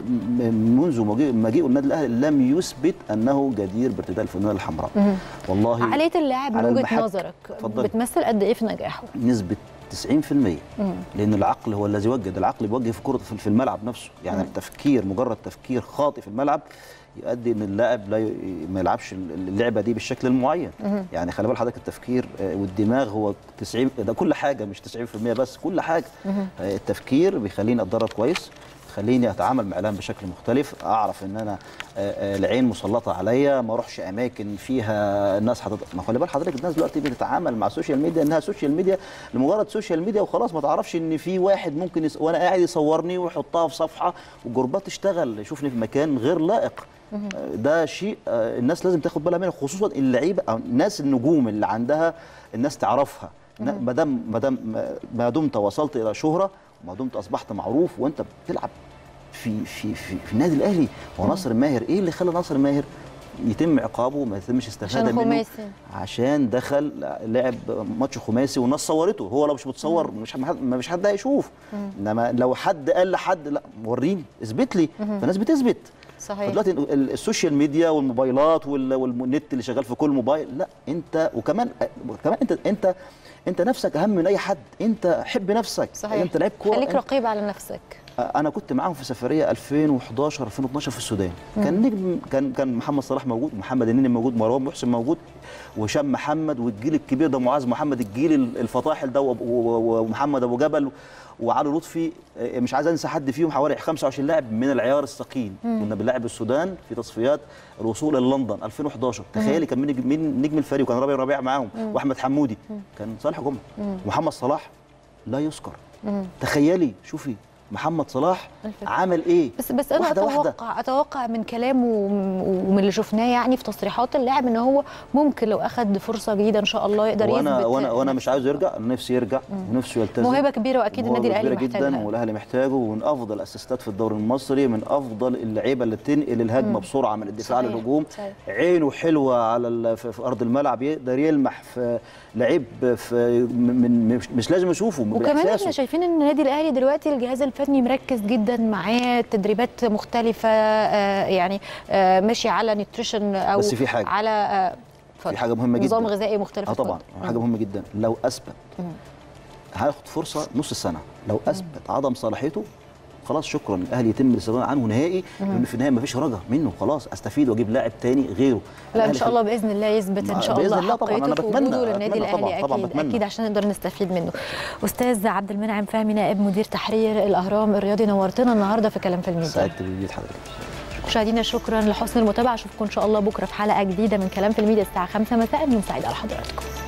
م- منذ مجيء- مجيئه النادي الاهلي لم يثبت انه جدير بارتداء الفانله الحمراء والله عقليه اللاعب من على وجهه المحك. نظرك اتفضلي. بتمثل قد ايه في نجاحه نسبة 90% لأن العقل هو الذي يوجد العقل بيوجه في كرة في الملعب نفسه يعني التفكير مجرد تفكير خاطئ في الملعب يؤدي ان اللاعب لا ي... ما يلعبش اللعبه دي بالشكل المعين يعني خلي بال حضرتك التفكير آه، والدماغ هو 90 ده كل حاجه مش 90% بس كل حاجه آه، التفكير بيخليني اتدرب كويس تخليني اتعامل مع الاعلام بشكل مختلف اعرف ان انا آه، آه، العين مسلطه عليا ما اروحش اماكن فيها الناس حضرتك ما خلي بال حضرتك الناس دلوقتي بتتعامل مع السوشيال ميديا انها سوشيال ميديا لمجرد سوشيال ميديا وخلاص ما تعرفش ان في واحد ممكن يس... وانا قاعد يصورني ويحطها في صفحه والجروبات تشتغل يشوفني في مكان غير لائق آه، ده شيء آه، الناس لازم تاخد بالها منه خصوصا اللعيبه او الناس النجوم اللي عندها الناس تعرفها ما دام ما دام ما دمت وصلت الى شهره وما دمت اصبحت معروف وانت بتلعب في في في, في النادي الاهلي هو ناصر ماهر ايه اللي خلى ناصر ماهر يتم عقابه وما يتمش استفاده عشان منه خماسي. عشان دخل لعب ماتش خماسي والناس صورته هو لو مش متصور مش حد ما فيش حد هيشوف انما لو حد قال لحد لا وريني اثبت لي فالناس بتثبت صحيح دلوقتي ال- السوشيال ميديا والموبايلات وال- والنت اللي شغال في كل موبايل لا انت وكمان كمان انت انت انت نفسك اهم من اي حد انت حب نفسك صحيح انت لعيب كوره خليك انت- رقيب على نفسك انا كنت معاهم في سفريه 2011 2012 في السودان كان نجم كان كان محمد صلاح موجود محمد النني موجود مروان محسن موجود وهشام محمد والجيل الكبير ده معاذ محمد الجيل الفطاحل ده وأب- و- و- ومحمد ابو جبل وعلي لطفي آه، مش عايز انسى حد فيهم حوالي 25 لاعب من العيار الثقيل كنا بنلعب السودان في تصفيات الوصول الى لندن 2011 تخيلي كان مين مين نجم الفريق وكان ربيع ربيع معاهم واحمد حمودي كان صالح جمعه محمد صلاح لا يذكر تخيلي شوفي محمد صلاح الفكرة. عمل ايه بس بس انا واحدة اتوقع واحدة. اتوقع من كلامه وم- ومن اللي شفناه يعني في تصريحات اللاعب ان هو ممكن لو اخذ فرصه جديده ان شاء الله يقدر وانا يثبت وانا وانا مش نفسه. عايزه يرجع انا نفسي يرجع ونفسه يلتزم موهبه كبيره واكيد النادي موهبة الاهلي كبيرة جدا محتاجها والاهلي محتاجه ومن افضل الاسيستات في الدوري المصري من افضل اللعيبه اللي تنقل الهجمه بسرعه من الدفاع صحيح، للهجوم صحيح. عينه حلوه على ال- في في ارض الملعب يقدر يلمح في لعيب في من مش, مش لازم يشوفه وكمان بإحساسه. احنا شايفين ان النادي الاهلي دلوقتي الجهاز الفني مركز جدا معاه تدريبات مختلفه آه، يعني آه، ماشي على نيوتريشن او بس في حاجة. على آه، اتفضل. في حاجه مهمه جدا نظام غذائي مختلف اه طبعا اتفضل. حاجه مهمه جدا لو اثبت هياخد فرصه نص السنه لو اثبت عدم صلاحيته خلاص شكرا الاهلي يتم الاستغناء عنه نهائي لان في النهايه مفيش رجا منه خلاص استفيد واجيب لاعب تاني غيره لا ان الأهلي شاء الله باذن الله يثبت ان مع- شاء بإذن الله الله طبعاً، حقيقته أنا في بتمنى- وجوده للنادي أتمنى الاهلي طبعاً، طبعاً اكيد بتمنى. اكيد عشان نقدر نستفيد منه استاذ عبد المنعم فهمي نائب مدير تحرير الاهرام الرياضي نورتنا النهارده في كلام في الميديا سعدت بوجود حضرتك مشاهدينا شكرا لحسن المتابعه اشوفكم ان شاء الله بكره في حلقه جديده من كلام في الميديا الساعه 5 مساء يوم سعيد على حضراتكم